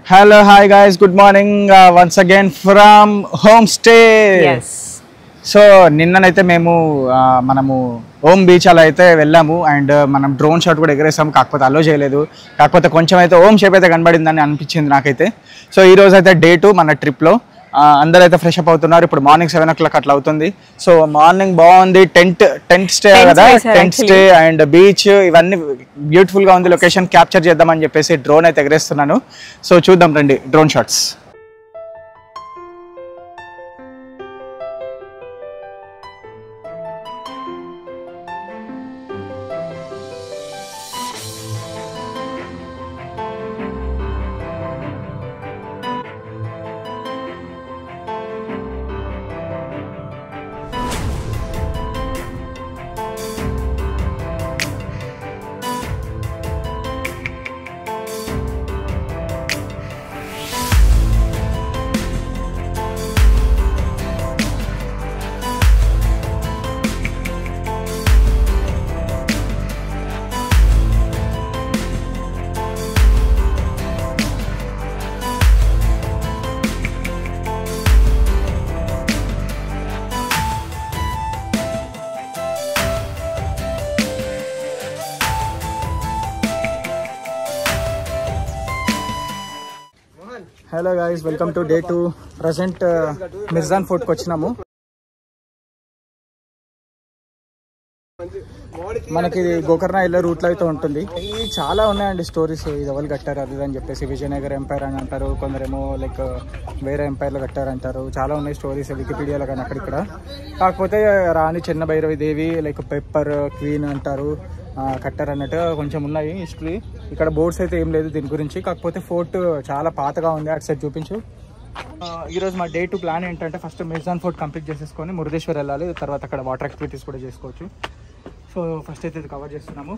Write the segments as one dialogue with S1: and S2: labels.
S1: Hello hi guys good morning once again from home 
S2: stays
S1: so నిన్ననైతే మేము ఆ, మనము ఓం బీచ్ అలా అయితే వెళ్ళాము అండ్ మనం డ్రోన్ షాట్ కూడా ఎగరేసాము కాకపోతే అలో చేయలేదు కాకపోతే కొంచెం అయితే ఓం షేప్ అయితే కనబడిందని అనిపించింది నాకైతే సో ఈ రోజు అయితే డే టూ మన ట్రిప్లో అందరూ అయితే ఫ్రెష్ అప్ అవుతున్నారు ఇప్పుడు మార్నింగ్ సెవెన్ ఓ క్లాక్ అట్లా అవుతుంది సో మార్నింగ్ బాగుంది టెంట్ టెంట్ స్టే
S2: Tents
S1: కదా
S2: వేశారు
S1: tent
S2: actually.
S1: Stay and beach ఇవన్నీ బ్యూటిఫుల్ గా ఉంది లొకేషన్ క్యాప్చర్ చేద్దామని చెప్పేసి డ్రోన్ అయితే ఎగరేస్తున్నాను సో చూద్దాం రండి drone shots hello guys welcome to day two present Mirjan ఫోర్ట్కి వచ్చినాము మనకి ఇది గోకర్ణ వెళ్ళే రూట్లో అయితే ఉంటుంది ఇది చాలా ఉన్నాయండి స్టోరీస్ ఇది ఎవరు కట్టారు అది ఇది అని చెప్పేసి విజయనగర్ ఎంపైర్ అని అంటారు కొందరేమో లైక్ వేరే ఎంపైర్లో కట్టారు అంటారు చాలా ఉన్నాయి స్టోరీస్ వికీపీడియాలో కానీ అక్కడిక్కడ కాకపోతే Rani Chenna Bhairavi Devi like pepper queen అంటారు ఆ, కట్టారు అన్నట్టు కొంచెం ఉన్నాయి హిస్టరీ ఇక్కడ బోర్డ్స్ అయితే ఏం లేదు దీని గురించి కాకపోతే ఫోర్ట్ చాలా పాతగా ఉంది అటు సైడ్ చూపించు ఆ, ఈరోజు మా డే టు ప్లాన్ ఏంటంటే ఫస్ట్ మిర్జాన్ ఫోర్ట్ కంప్లీట్ చేసేసుకొని మురుదేశ్వర్ వెళ్ళాలి తర్వాత అక్కడ వాటర్ యాక్టివిటీస్ కూడా చేసుకోవచ్చు సో ఫస్ట్ అయితే ఇది కవర్ చేస్తున్నాము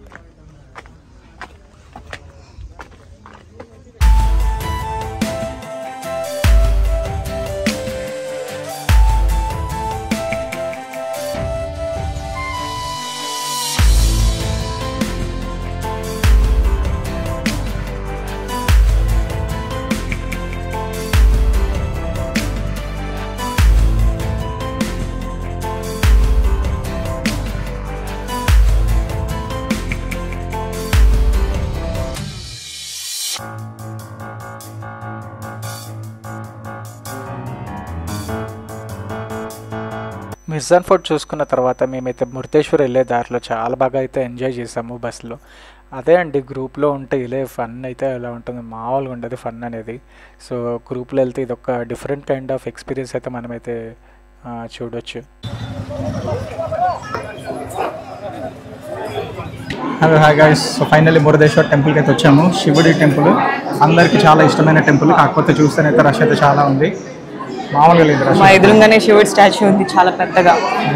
S1: మిర్జాన్ ఫోర్ట్ చూసుకున్న తర్వాత మేమైతే ముర్తేశ్వర్ వెళ్ళే దారిలో చాలా బాగా అయితే ఎంజాయ్ చేసాము బస్సులో అదే అండి గ్రూప్లో ఉంటే ఇలా ఫన్ అయితే ఎలా ఉంటుంది మామూలుగా ఉండదు ఫన్ అనేది సో గ్రూప్లో వెళ్తే ఇది ఒక డిఫరెంట్ కైండ్ ఆఫ్ ఎక్స్పీరియన్స్ అయితే మనమైతే ఆ, చూడొచ్చు hello hi guys so finally Murudeshwar టెంపుల్కి అయితే వచ్చాము శివుడి టెంపుల్ అందరికీ చాలా ఇష్టమైన టెంపుల్ కాకపోతే చూస్తేనైతే రష్ అయితే చాలా ఉంది మామూలుగా లేదు రష్
S2: మా ఎదురుగానే శివుడి స్టాచ్యూ ఉంది చాలా పెద్దగా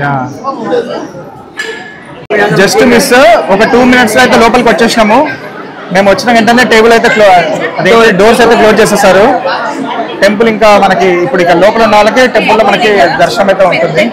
S1: జస్ట్ మిస్ ఒక టూ మినిట్స్ అయితే లోపలికి వచ్చేసినాము మేము వచ్చిన వెంటనే టేబుల్ అయితే క్లో అదే డోర్స్ అయితే క్లోజ్ చేసేసారు టెంపుల్ ఇంకా మనకి ఇప్పుడు ఇక్కడ లోపల ఉన్న వాళ్ళకి టెంపుల్లో మనకి దర్శనం అయితే ఉంటుంది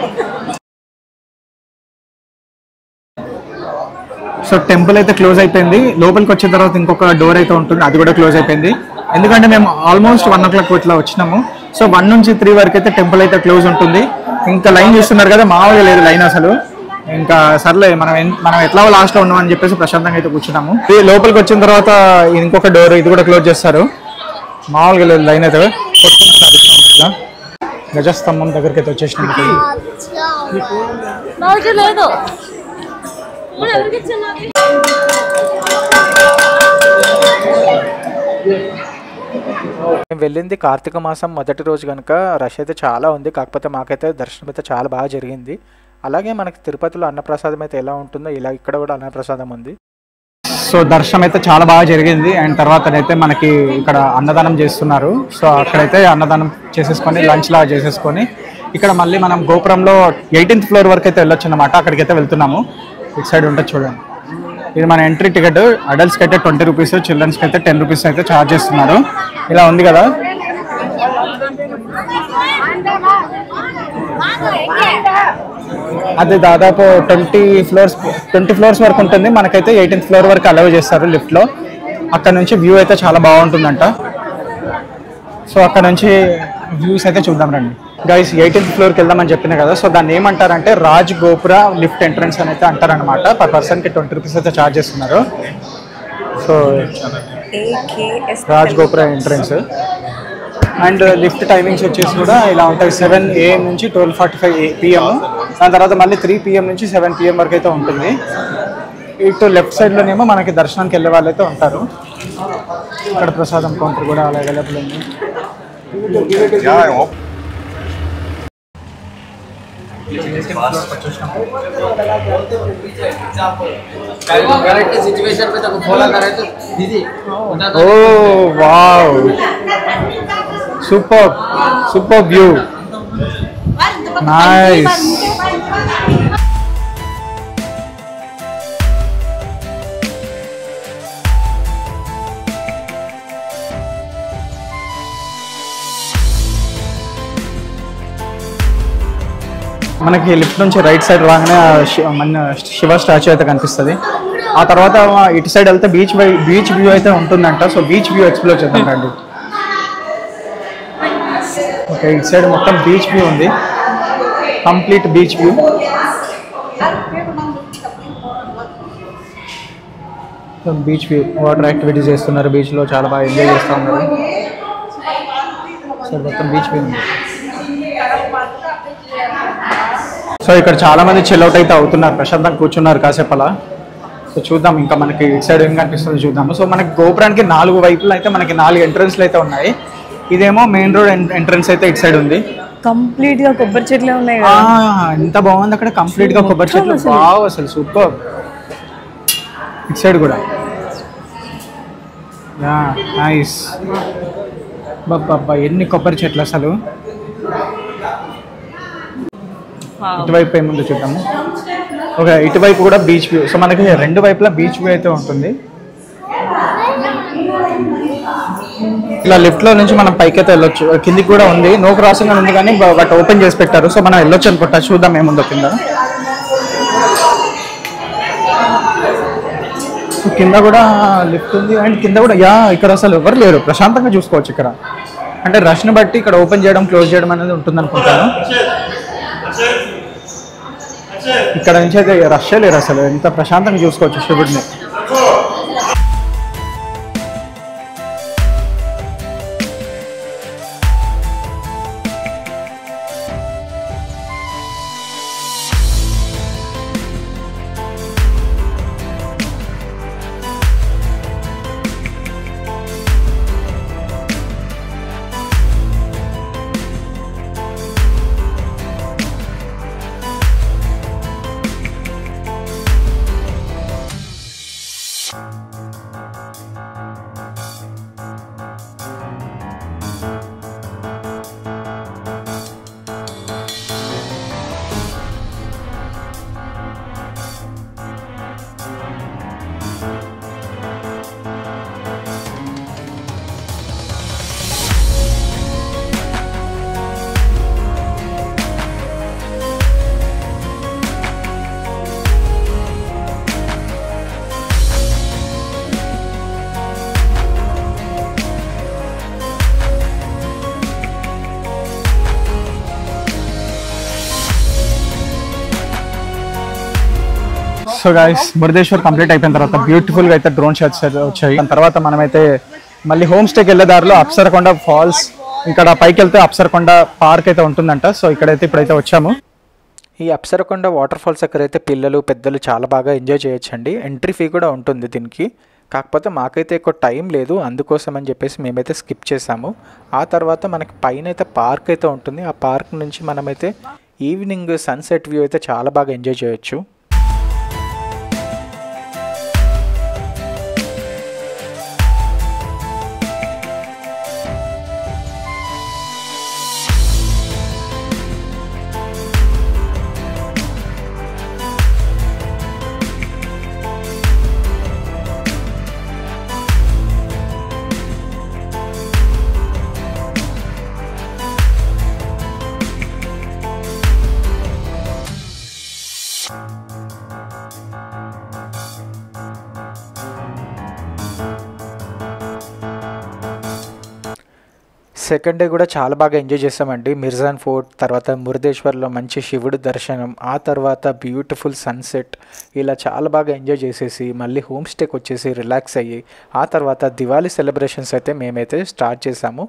S1: సో టెంపుల్ అయితే క్లోజ్ అయిపోయింది లోపలికి వచ్చిన తర్వాత ఇంకొక డోర్ అయితే ఉంటుంది అది కూడా క్లోజ్ అయిపోయింది ఎందుకంటే మేము ఆల్మోస్ట్ వన్ ఓ క్లాక్ ఇట్లా వచ్చినాము సో వన్ నుంచి త్రీ వరకు అయితే టెంపుల్ అయితే క్లోజ్ ఉంటుంది ఇంకా లైన్ చూస్తున్నారు కదా మామూలుగా లేదు లైన్ అసలు ఇంకా సర్లే మనం ఎన్- మనం ఎట్లా లాస్ట్ లో ఉన్నాం అని చెప్పేసి ప్రశాంతంగా అయితే కూర్చున్నాము ఇది లోపలికి వచ్చిన తర్వాత ఇంకొక డోర్ ఇది కూడా క్లోజ్ చేస్తారు మామూలుగా లేదు లైన్ అయితే కొట్టుకుంటున్నారు ఇష్టం ఉన్నట్టుగా. గజస్తంభం దగ్గరికి అయితే వచ్చేసినాం
S3: నాకు లేదు మన ఎవరికి ఇచ్చాను
S4: మేము వెళ్ళింది కార్తీక మాసం మొదటి రోజు కనుక రష్ అయితే చాలా ఉంది కాకపోతే మాకైతే దర్శనం అయితే చాలా బాగా జరిగింది అలాగే మనకి తిరుపతిలో అన్నప్రసాదం అయితే ఎలా ఉంటుందో ఇలా ఇక్కడ కూడా అన్నప్రసాదం ఉంది సో దర్శనం అయితే చాలా బాగా జరిగింది అండ్ తర్వాత అయితే మనకి ఇక్కడ అన్నదానం చేస్తున్నారు సో అక్కడైతే అన్నదానం చేసేసుకొని లంచ్ లాగా చేసేసుకొని ఇక్కడ మళ్ళీ మనం గోపురంలో ఎయిటీన్త్ ఫ్లోర్ వరకు అయితే వెళ్ళొచ్చు అనమాట అక్కడికి అయితే వెళ్తున్నాము ఇటు సైడ్ ఉంటుంది చూడండి ఇది మన ఎంట్రీ టికెట్ అడల్ట్స్కి అయితే ట్వంటీ రూపీస్ చిల్డ్రన్స్కి అయితే టెన్ రూపీస్ అయితే ఛార్జ్ చేస్తున్నారు ఇలా ఉంది కదా అది దాదాపు ట్వంటీ ఫ్లోర్స్ ట్వంటీ ఫ్లోర్స్ వరకు ఉంటుంది మనకైతే ఎయిటీన్త్ ఫ్లోర్ వరకు అలౌ చేస్తారు లిఫ్ట్లో అక్కడ నుంచి వ్యూ అయితే చాలా బాగుంటుందంట
S1: సో అక్కడ నుంచి వ్యూస్ అయితే చూద్దాం రండి గైస్ ఎయిటీన్త్ ఫ్లోర్కి వెళ్దామని చెప్పిన కదా సో దాన్ని ఏమంటారంటే రాజ్ గోపుర లిఫ్ట్ ఎంట్రన్స్ అని అయితే అంటారనమాట పర్ పర్సన్కి ట్వంటీ రూపీస్ అయితే ఛార్జ్ చేస్తున్నారు so Raj Gopura entrance and lift timings వచ్చేసి కూడా ఇలా ఉంటాయి సెవెన్ ఏఎం నుంచి ట్వెల్వ్ ఫార్టీ ఫైవ్ పిఎం దాని తర్వాత మళ్ళీ త్రీ పిఎం నుంచి సెవెన్ పిఎం వరకు అయితే ఉంటుంది ఇటు లెఫ్ట్ సైడ్లోనేమో మనకి దర్శనానికి వెళ్ళే వాళ్ళు అయితే ఉంటారు ఇక్కడ ప్రసాదం కౌంటర్ కూడా అలా అవైలబుల్ ఉంది
S5: सिचुएशन में तो फॉलो करे तो दीदी
S1: oh wow super super view nice మనకి లిఫ్ట్ నుంచి రైట్ సైడ్ రాగానే ఆ శి- మన శివ స్టాచ్యూ అయితే కనిపిస్తుంది ఆ తర్వాత ఇటు సైడ్ వెళ్తే బీచ్ బీచ్ వ్యూ అయితే ఉంటుందంట సో బీచ్ వ్యూ ఎక్స్ప్లోర్ చేద్దాం రండి ఓకే ఇటు సైడ్ మొత్తం బీచ్ వ్యూ ఉంది complete beach view beach view water activities చేస్తున్నారు బీచ్లో చాలా బాగా ఎంజాయ్ చేస్తూ ఉన్నారు సో మొత్తం బీచ్ వ్యూ ఉంది సో ఇక్కడ చాలా మంది చిల్అవుట్ అయితే అవుతున్నారు ప్రశాంతంగా కూర్చున్నారు కాసేపు అలా సో చూద్దాం ఇంకా మనకి ఇటు సైడ్ ఏం కనిపిస్తుందో చూద్దాము సో మనకి గోపురానికి నాలుగు వైపులు అయితే మనకి నాలుగు ఎంట్రన్స్లు అయితే ఉన్నాయి ఇదేమో మెయిన్ రోడ్ ఎంట్రన్స్ అయితే ఇటు సైడ్ ఉంది
S2: కంప్లీట్ గా కొబ్బరి చెట్లే ఉన్నాయి
S1: ఆ,
S2: కదా
S1: ఎంత బాగుంది అక్కడ కంప్లీట్ గా కొబ్బరి చెట్లు బాగా అసలు సూపర్ ఇటు సైడ్ కూడా యా నైస్ బాబా ఎన్ని కొబ్బరి చెట్లు అసలు ఇటువైపు ఏముందో చూద్దాము ఓకే ఇటువైపు కూడా బీచ్ వ్యూ సో మనకి రెండు వైపులా బీచ్ వ్యూ అయితే ఉంటుంది ఇలా లిఫ్ట్ లో నుంచి మనం పైకి అయితే వెళ్ళొచ్చు కిందికి కూడా ఉంది నో క్రాసింగ్ అని ఉంది కానీ బట్ ఓపెన్ చేసి పెట్టారు సో మనం వెళ్ళొచ్చు అనుకుంటా చూద్దాం ఏముందో కింద సో కింద కూడా లిఫ్ట్ ఉంది అండ్ కింద కూడా యా ఇక్కడ అసలు ఎవరు లేరు ప్రశాంతంగా చూసుకోవచ్చు ఇక్కడ అంటే రష్ని బట్టి ఇక్కడ ఓపెన్ చేయడం క్లోజ్ చేయడం అనేది ఉంటుంది అనుకుంటాను ఇక్కడ నుంచి అయితే రష్ లేరు అసలు ఎంత ప్రశాంతంగా చూసుకోవచ్చు శివుడిని సో గాయస్ మురుదేశ్వర్ కంప్లీట్ అయిపోయిన తర్వాత బ్యూటిఫుల్ గా అయితే డ్రోన్ షాట్స్ వచ్చాయి దాని తర్వాత మనమైతే మళ్ళీ హోమ్ స్టేకి వెళ్ళే దారిలో అప్సరకొండ ఫాల్స్ ఇక్కడ పైకి వెళ్తే అప్సరకొండ పార్క్ అయితే ఉంటుందంట సో ఇక్కడైతే ఇప్పుడైతే వచ్చాము
S4: ఈ అప్సరకొండ వాటర్ ఫాల్స్ దగ్గర అయితే పిల్లలు పెద్దలు చాలా బాగా ఎంజాయ్ చేయొచ్చండి ఎంట్రీ ఫీ కూడా ఉంటుంది దీనికి కాకపోతే మాకైతే ఎక్కువ టైం లేదు అందుకోసం అని చెప్పేసి మేమైతే స్కిప్ చేసాము ఆ తర్వాత మనకి పైన అయితే పార్క్ అయితే ఉంటుంది ఆ పార్క్ నుంచి మనమైతే ఈవినింగ్ సన్సెట్ వ్యూ అయితే చాలా బాగా ఎంజాయ్ చేయొచ్చు సెకండ్ డే కూడా చాలా బాగా ఎంజాయ్ చేసామండి మిర్జాన్ ఫోర్ట్ తర్వాత మురుదేశ్వర్లో మంచి శివుడు దర్శనం ఆ తర్వాత బ్యూటిఫుల్ సన్సెట్ ఇలా చాలా బాగా ఎంజాయ్ చేసేసి మళ్ళీ హోమ్ స్టేకి వచ్చేసి రిలాక్స్ అయ్యి ఆ తర్వాత దివాళీ సెలబ్రేషన్స్ అయితే మేమైతే స్టార్ట్ చేసాము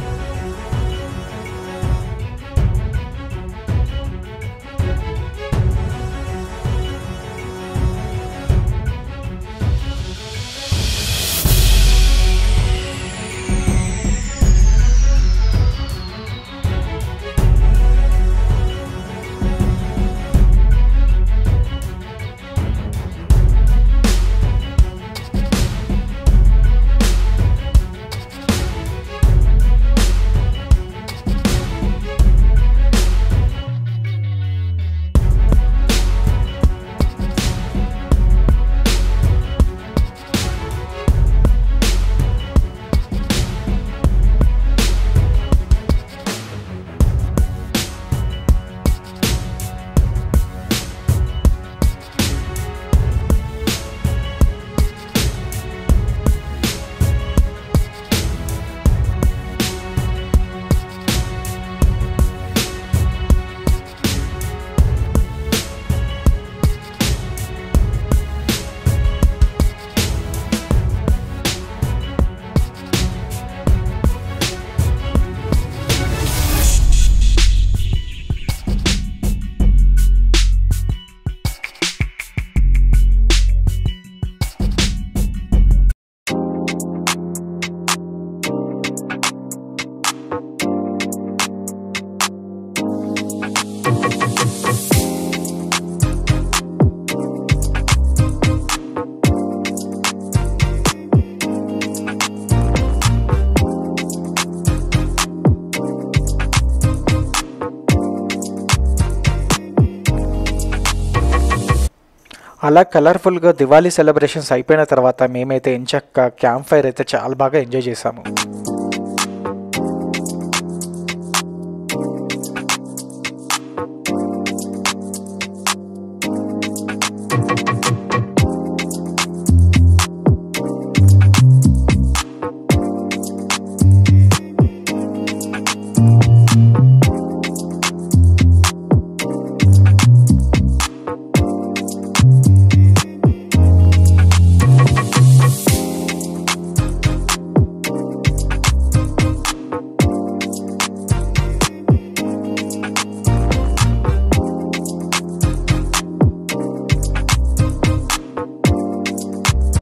S4: అలా కలర్ఫుల్గా దివాళీ సెలబ్రేషన్స్ అయిపోయిన తర్వాత మేమైతే ఎంచక్క క్యాంప్ ఫైర్ అయితే చాలా బాగా ఎంజాయ్ చేసాము